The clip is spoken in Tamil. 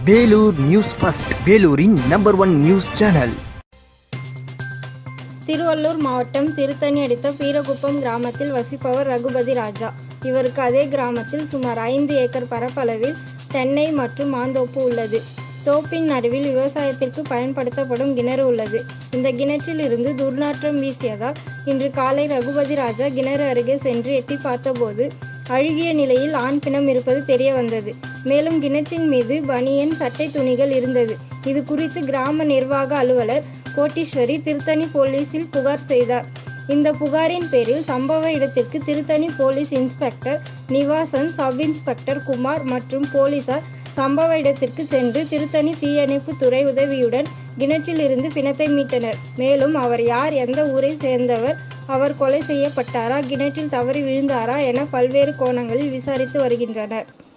வேலூர் நியூஸ் ஃபர்ஸ்ட் வேலூரின் number one news channel Thiruvallur மாவட்டம் திருத்தணி அடுத்த பீரகுப்பம் கிராமத்தில் வசிப்பவர் ரகுபதி ராஜா இவருக்கு அதே கிராமத்தில் சுமார் ஐந்து ஏக்கர் பரப்பளவில் தென்னை மற்றும் மாந்தோப்பு உள்ளது தோப்பின் நடுவில் விவசாயத்திற்கு பயன்படுத்தப்படும் கிணறு உள்ளது இந்த கிணற்றில் இருந்து துர்நாற்றம் வீசியதால் இன்று காலை ரகுபதி ராஜா கிணறு அருகே சென்று எட்டி பார்த்தபோது அழுகிய நிலையில் ஆண் பிணம் இருப்பது தெரிய வந்தது மேலும் கிணற்றின் மீது பனியன் சட்டை துணிகள் இருந்தது இது குறித்து கிராம நிர்வாக அலுவலர் கோட்டீஸ்வரி திருத்தணி போலீசில் புகார் செய்தார் இந்த புகாரின் பேரில் சம்பவ இடத்திற்கு Tiruttani police inspector Nivasan sub inspector Kumar மற்றும் போலீசார் சம்பவ இடத்திற்கு சென்று திருத்தணி தீயணைப்பு துறை உதவியுடன் கிணற்றில் இருந்து பிணத்தை மீட்டனர் மேலும் அவர் யார் எந்த ஊரை சேர்ந்தவர் அவர் கொலை செய்யப்பட்டாரா கிணற்றில் தவறி விழுந்தாரா என பல்வேறு கோணங்களில் விசாரித்து வருகின்றனர்